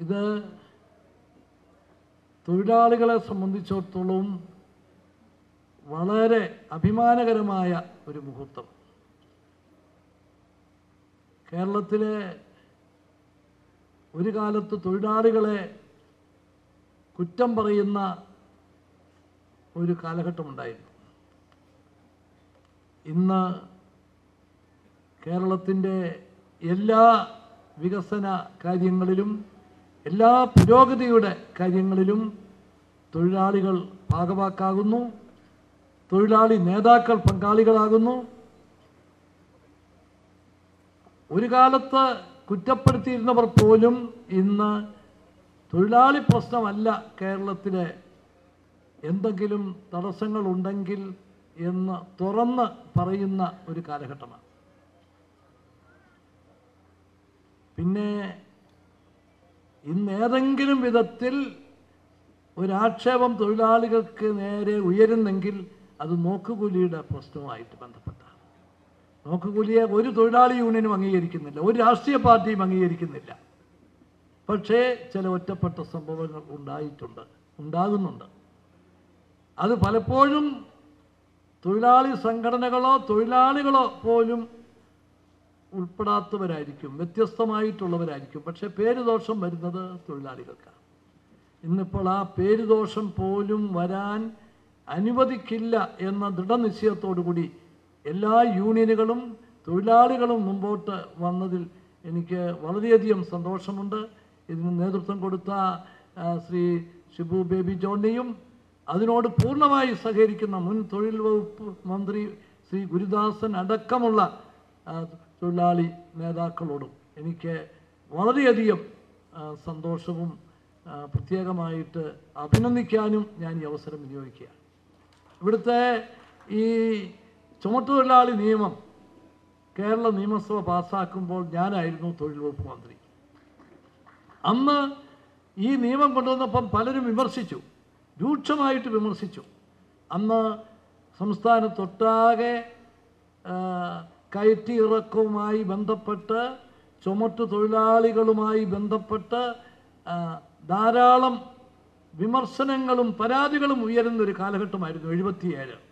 ഇത് തൊഴിലാളികളെ സംബന്ധിച്ചിടത്തോളം വളരെ അഭിമാനകരമായ ഒരു മുഹൂർത്തം കേരളത്തിലെ ഒരു കാലത്ത് തൊഴിലാളികളെ കുറ്റം പറയുന്ന ഒരു കാലഘട്ടമുണ്ടായിരുന്നു ഇന്ന് കേരളത്തിൻ്റെ എല്ലാ വികസന കാര്യങ്ങളിലും എല്ലാ പുരോഗതിയുടെ കാര്യങ്ങളിലും തൊഴിലാളികൾ ഭാഗവാക്കാകുന്നു തൊഴിലാളി നേതാക്കൾ പങ്കാളികളാകുന്നു ഒരു കാലത്ത് കുറ്റപ്പെടുത്തിയിരുന്നവർ പോലും ഇന്ന് തൊഴിലാളി പ്രശ്നമല്ല കേരളത്തിലെ എന്തെങ്കിലും തടസ്സങ്ങളുണ്ടെങ്കിൽ എന്ന് തുറന്ന് പറയുന്ന ഒരു കാലഘട്ടമാണ് പിന്നെ ഇന്ന് ഏതെങ്കിലും വിധത്തിൽ ഒരാക്ഷേപം തൊഴിലാളികൾക്ക് നേരെ ഉയരുന്നെങ്കിൽ അത് നോക്കുകൂലിയുടെ പ്രശ്നവുമായിട്ട് ബന്ധപ്പെട്ടാണ് നോക്കുകൂലിയെ ഒരു തൊഴിലാളി യൂണിയനും അംഗീകരിക്കുന്നില്ല ഒരു രാഷ്ട്രീയ പാർട്ടിയും അംഗീകരിക്കുന്നില്ല പക്ഷേ ചില ഒറ്റപ്പെട്ട സംഭവങ്ങൾ ഉണ്ടായിട്ടുണ്ട് ഉണ്ടാകുന്നുണ്ട് അത് പലപ്പോഴും തൊഴിലാളി സംഘടനകളോ തൊഴിലാളികളോ പോലും ഉൾപ്പെടാത്തവരായിരിക്കും വ്യത്യസ്തമായിട്ടുള്ളവരായിരിക്കും പക്ഷേ പേരുദോഷം വരുന്നത് തൊഴിലാളികൾക്കാണ് ഇന്നിപ്പോൾ ആ പേരുദോഷം പോലും വരാൻ അനുവദിക്കില്ല എന്ന ദൃഢനിശ്ചയത്തോടുകൂടി എല്ലാ യൂണിയനുകളും തൊഴിലാളികളും മുമ്പോട്ട് വന്നതിൽ എനിക്ക് വളരെയധികം സന്തോഷമുണ്ട് ഇതിന് നേതൃത്വം കൊടുത്ത ആ, ശ്രീ ഷിബു ബേബി ജോണിനെയും അതിനോട് പൂർണ്ണമായി സഹകരിക്കുന്ന മുൻ തൊഴിൽ വകുപ്പ് മന്ത്രി ശ്രീ ഗുരുദാസൻ അടക്കമുള്ള ആ, തൊഴിലാളി നേതാക്കളോടും എനിക്ക് വളരെയധികം ആ, സന്തോഷവും ആ, പ്രത്യേകമായിട്ട് അഭിനന്ദിക്കാനും ഞാൻ ഈ അവസരം വിനിയോഗിക്കുകയാണ് ഇവിടുത്തെ ഈ ചുമട്ടുതൊഴിലാളി നിയമം കേരള നിയമസഭ പാസ്സാക്കുമ്പോൾ ഞാനായിരുന്നു തൊഴിൽ വകുപ്പ് മന്ത്രി അന്ന് ഈ നിയമം കൊണ്ടുവന്നപ്പം പലരും വിമർശിച്ചു രൂക്ഷമായിട്ട് വിമർശിച്ചു അന്ന് സംസ്ഥാനത്തൊട്ടാകെ ആ, കയറ്റി ഇറക്കവുമായി ബന്ധപ്പെട്ട് ചുമട്ടു തൊഴിലാളികളുമായി ബന്ധപ്പെട്ട് ആ, ധാരാളം വിമർശനങ്ങളും പരാതികളും ഉയരുന്ന ഒരു കാലഘട്ടമായിരുന്നു എഴുപത്തിയേഴ്